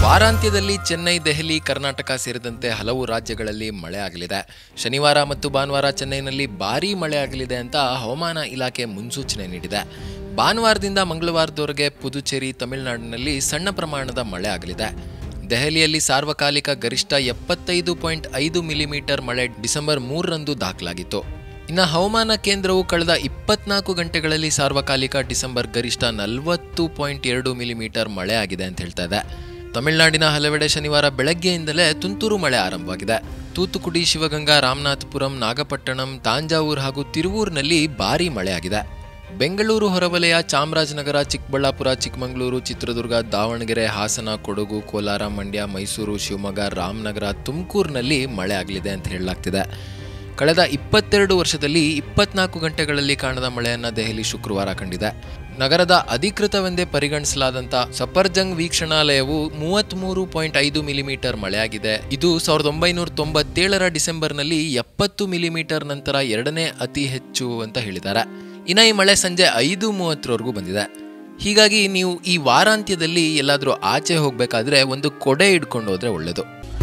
ವಾರಾಂತ್ಯದಲ್ಲಿ ಚೆನ್ನೈ ದೆಹಲಿ ಕರ್ನಾಟಕ ಸೇರಿದಂತೆ ಹಲವು ರಾಜ್ಯಗಳಲ್ಲಿ ಮಳೆ ಆಗಲಿದೆ ಶನಿವಾರ ಮತ್ತು ಭಾನುವಾರ ಚೆನ್ನೈನಲ್ಲಿ ಭಾರೀ ಮಳೆ ಆಗಲಿದೆ ಅಂತ ಹವಾಮಾನ ಇಲಾಖೆ ಮುನ್ಸೂಚನೆ ನೀಡಿದೆ ಭಾನುವಾರದಿಂದ ಮಂಗಳವಾರದವರೆಗೆ ಪುದುಚೇರಿ ತಮಿಳುನಾಡಿನಲ್ಲಿ ಸಣ್ಣ ಪ್ರಮಾಣದ ಮಳೆ ಆಗಲಿದೆ ದೆಹಲಿಯಲ್ಲಿ ಸಾರ್ವಕಾಲಿಕ ಗರಿಷ್ಠ ಎಪ್ಪತ್ತೈದು ಪಾಯಿಂಟ್ ಐದು ಮಿಲಿಮೀಟರ್ ಮಳೆ ಡಿಸೆಂಬರ್ ಮೂರರಂದು ದಾಖಲಾಗಿತ್ತು ಇನ್ನು ಹವಾಮಾನ ಕೇಂದ್ರವು ಕಳೆದ ಇಪ್ಪತ್ನಾಲ್ಕು ಗಂಟೆಗಳಲ್ಲಿ ಸಾರ್ವಕಾಲಿಕ ಡಿಸೆಂಬರ್ ಗರಿಷ್ಠ ನಲವತ್ತು ಪಾಯಿಂಟ್ ಎರಡು ಮಿಲಿಮೀಟರ್ ಮಳೆ ಆಗಿದೆ ಅಂತ ಹೇಳ್ತಾ ಇದೆ ತಮಿಳುನಾಡಿನ ಹಲವೆಡೆ ಶನಿವಾರ ಬೆಳಗ್ಗೆಯಿಂದಲೇ ತುಂತುರು ಮಳೆ ಆರಂಭವಾಗಿದೆ ತೂತುಕುಡಿ ಶಿವಗಂಗಾ ರಾಮನಾಥಪುರಂ ನಾಗಪಟ್ಟಣಂ ತಾಂಜಾವೂರ್ ಹಾಗೂ ತಿರುವೂರಿನಲ್ಲಿ ಭಾರೀ ಮಳೆಯಾಗಿದೆ ಬೆಂಗಳೂರು ಹೊರವಲಯ ಚಾಮರಾಜನಗರ ಚಿಕ್ಕಬಳ್ಳಾಪುರ ಚಿಕ್ಕಮಗಳೂರು ಚಿತ್ರದುರ್ಗ ದಾವಣಗೆರೆ ಹಾಸನ ಕೊಡಗು ಕೋಲಾರ ಮಂಡ್ಯ ಮೈಸೂರು ಶಿವಮೊಗ್ಗ ರಾಮನಗರ ತುಮಕೂರಿನಲ್ಲಿ ಮಳೆ ಆಗಲಿದೆ ಅಂತ ಹೇಳಲಾಗ್ತಿದೆ ಕಳೆದ ಇಪ್ಪತ್ತೆರಡು ವರ್ಷದಲ್ಲಿ ಇಪ್ಪತ್ನಾಲ್ಕು ಗಂಟೆಗಳಲ್ಲಿ ಕಾಣದ ಮಳೆಯನ್ನ ದೆಹಲಿ ಶುಕ್ರವಾರ ಕಂಡಿದೆ ನಗರದ ಅಧಿಕೃತವೆಂದೇ ಪರಿಗಣಿಸಲಾದಂಥ ಸಫರ್ಜಂಗ್ ವೀಕ್ಷಣಾಲಯವು ಮೂವತ್ತ್ಮೂರು ಪಾಯಿಂಟ್ ಐದು ಮಿಲಿಮೀಟರ್ ಮಳೆಯಾಗಿದೆ ಇದು ಸಾವಿರದ ಒಂಬೈನೂರ ತೊಂಬತ್ತೇಳರ ಡಿಸೆಂಬರ್ನಲ್ಲಿ ಎಪ್ಪತ್ತು ಮಿಲಿಮೀಟರ್ ನಂತರ ಎರಡನೇ ಅತಿ ಹೆಚ್ಚು ಅಂತ ಹೇಳಿದ್ದಾರೆ ಇನ್ನು ಈ ಮಳೆ ಸಂಜೆ ಐದು ಮೂವತ್ತರವರೆಗೂ ಬಂದಿದೆ ಹೀಗಾಗಿ ನೀವು ಈ ವಾರಾಂತ್ಯದಲ್ಲಿ ಎಲ್ಲಾದರೂ ಆಚೆ ಹೋಗಬೇಕಾದ್ರೆ ಒಂದು ಕೊಡೆ ಹಿಡ್ಕೊಂಡು ಹೋದ್ರೆ ಒಳ್ಳೆಯದು